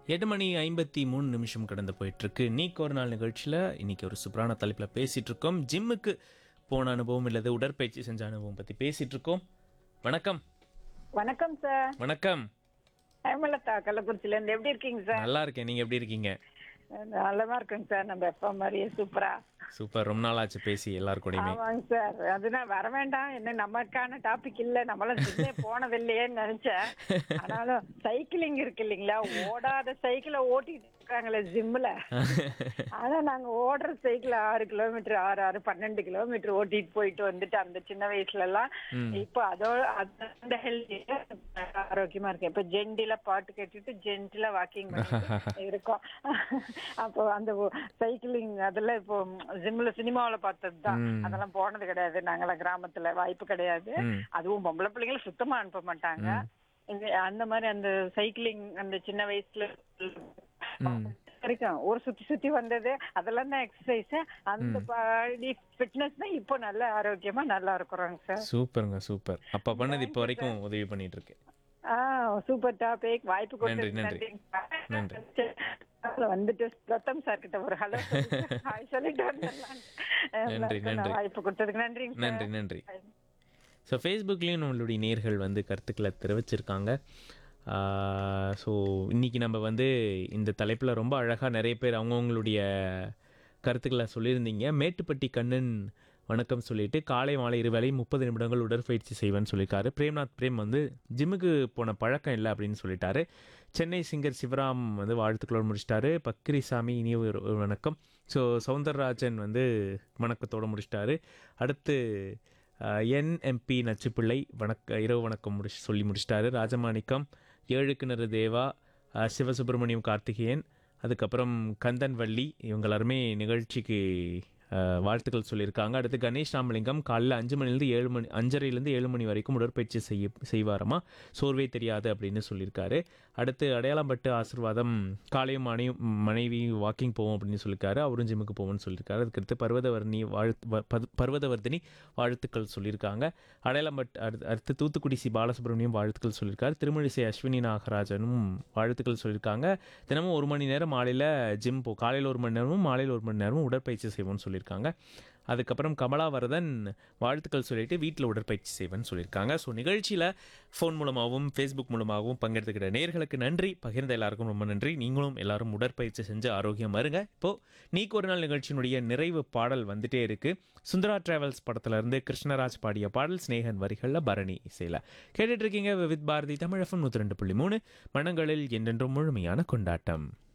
எட்டு மணி ஐம்பத்தி மூணு நிமிஷம் கடந்து போயிட்டு இருக்கு நீக்கு ஒரு நாள் நிகழ்ச்சியில் இன்னைக்கு ஒரு சூப்பரான தலைப்பில் பேசிட்டு இருக்கோம் ஜிம்முக்கு போன அனுபவம் இல்லது உடற்பயிற்சி செஞ்ச அனுபவம் பற்றி பேசிட்டு இருக்கோம் வணக்கம் வணக்கம் சார் வணக்கம் ஹேமலதா கள்ளக்குறிச்சில இருந்து எப்படி இருக்கீங்க சார் நல்லா இருக்கேன் நீங்க எப்படி இருக்கீங்க நல்லமா இருக்குங்க சார் நம்ம எப்ப மாதிரியே சூப்பரா சூப்பர் ரொம்ப நாள் ஆச்சு பேசி எல்லாருக்கூடயுமே ஆமாங்க சார் அதுதான் வர வேண்டாம் என்ன நமக்கான டாபிக் இல்ல நம்மளாம் ஜிம்மே போனதில்லையேன்னு நினைச்சேன் ஆனாலும் சைக்கிளிங் இருக்கு இல்லைங்களா ஓடாத சைக்கிளை ஓட்டிட்டு இருக்காங்களே ஜிம்ல ஆனா நாங்க ஓடுற சைக்கிள் ஆறு கிலோமீட்டர் ஆறு ஆறு பன்னெண்டு கிலோமீட்டர் ஓட்டிட்டு போயிட்டு வந்துட்டு அந்த சின்ன வயசுல எல்லாம் இப்போ அதோட அந்த ஹெல்த் ஆரோக்கியமா இருக்கு இப்ப ஜெண்டில பாட்டு கேட்டுட்டு ஜென்டில வாக்கிங் இருக்கோம் அப்போ அந்த சைக்கிளிங் அதெல்லாம் இப்போ ஜிம்ல சினிமாவுல பார்த்ததுதான் அதெல்லாம் போனது கிடையாது நாங்கெல்லாம் கிராமத்துல வாய்ப்பு கிடையாது அதுவும் பொம்பளை பிள்ளைங்களை சுத்தமா அனுப்ப மாட்டாங்க இது அந்த மாதிரி அந்த சைக்கிளிங் அந்த சின்ன வயசுல வரைக்கும் ஒரு சுத்தி சுத்தி வந்தது அதெல்லாம் தான் எக்ஸசைஸ் அந்த பாடி ஃபிட்னஸ் தான் இப்போ நல்ல ஆரோக்கியமா நல்லா இருக்கிறோங்க சார் சூப்பருங்க சூப்பர் அப்ப பண்ணது இப்போ வரைக்கும் உதவி பண்ணிட்டு இருக்கு ஆ சூப்பர் டாபிக் வாய்ப்பு நன்றி, கொடுத்ததுக்கு நன்றி. நன்றி. நன்றி வந்துட்டு ரத்தம் சார் கிட்ட ஒரு ஹலோ ஹாய் சொல்லிட்டு வந்துடலாம் நன்றி, நன்றி. வாய்ப்பு கொடுத்ததுக்கு நன்றிங்க சார் நன்றி நன்றி ஸோ ஃபேஸ்புக்லேயும் நம்மளுடைய நேர்கள் வந்து கருத்துக்களை தெரிவிச்சிருக்காங்க ஸோ இன்றைக்கி நம்ம வந்து இந்த தலைப்பில் ரொம்ப அழகாக நிறைய பேர் அவங்கவுங்களுடைய கருத்துக்களை சொல்லியிருந்தீங்க மேட்டுப்பட்டி கண்ணன் வணக்கம் சொல்லிட்டு காலை மாலை இருவேளை முப்பது நிமிடங்கள் உடற்பயிற்சி செய்வேன்னு சொல்லியிருக்காரு பிரேம்நாத் பிரேம் வந்து ஜிம்முக்கு போன பழக்கம் இல்லை அப்படின்னு சொல்லிட்டாரு சென்னை சிங்கர் சிவராம் வந்து வாழ்த்துக்களோடு முடிச்சிட்டாரு பக்ரிசாமி இனிய ஒரு ஒரு வணக்கம் ஸோ சவுந்தரராஜன் வந்து வணக்கத்தோடு முடிச்சிட்டாரு அடுத்து என்எம்பி நச்சுப்பிள்ளை வணக்க இரவு வணக்கம் முடிச்சு சொல்லி முடிச்சிட்டாரு ராஜமாணிக்கம் ஏழு கிணறு தேவா அஹ், சிவசுப்பிரமணியம் கார்த்திகேயன் அதுக்கப்புறம் கந்தன் வள்ளி இவங்க எல்லாருமே நிகழ்ச்சிக்கு அஹ், வாழ்த்துக்கள் சொல்லியிருக்காங்க அடுத்து கணேஷ் ராமலிங்கம் காலையில் அஞ்சு மணிலேருந்து ஏழு மணி அஞ்சரைலேருந்து ஏழு மணி வரைக்கும் உடற்பயிற்சி செய்ய செய்வாராமா சோர்வே தெரியாது அப்படின்னு சொல்லியிருக்காரு அடுத்து அடையாளம்பட்டு ஆசிர்வாதம் காலையும் மனைவி மனைவி வாக்கிங் போவோம் அப்படின்னு சொல்லியிருக்காரு அவரும் ஜிம்முக்கு போவோம்னு சொல்லியிருக்காரு அதுக்கடுத்து பர்வதவர்ணி வாழ்த்து வ- பது- பர்வதவர்தினி வாழ்த்துக்கள் சொல்லியிருக்காங்க அடையாளம்பட் அடுத்து அடுத்து தூத்துக்குடி சி பாலசுப்ரமணியம் வாழ்த்துக்கள் சொல்லியிருக்காரு திருமழிசை அஸ்வினி நாகராஜனும் வாழ்த்துக்கள் சொல்லியிருக்காங்க தினமும் ஒரு மணி நேரம் மாலையில் ஜிம் போ காலையில் ஒரு மணி நேரமும் மாலையில் ஒரு மணி நேரமும் உடற்பயிற்சி செய்வோம்னு சொல்லியிருக்காங்க அதுக்கப்புறம் கமலாவரதன் வாழ்த்துக்கள் சொல்லிட்டு வீட்டில் உடற்பயிற்சி செய்வேன்னு சொல்லியிருக்காங்க ஸோ நிகழ்ச்சியில் ஃபோன் மூலமாகவும் ஃபேஸ்புக் மூலமாகவும் பங்கெடுத்துக்கிற நேர்களுக்கு நன்றி பகிர்ந்த எல்லாருக்கும் ரொம்ப நன்றி நீங்களும் எல்லாரும் உடற்பயிற்சி செஞ்சு ஆரோக்கியம் இருங்க இப்போது நீக்கு ஒரு நாள் நிகழ்ச்சியினுடைய நிறைவு பாடல் வந்துட்டே இருக்கு சுந்தரா டிராவல்ஸ் படத்துல இருந்து கிருஷ்ணராஜ் பாடிய பாடல் ஸ்நேகன் வரிகளில் பரணி இசையில் கேட்டுட்டு இருக்கீங்க வித் பாரதி தமிழகம் நூற்றி ரெண்டு புள்ளி மூணு மனங்களில் என்றென்றும் முழுமையான கொண்டாட்டம்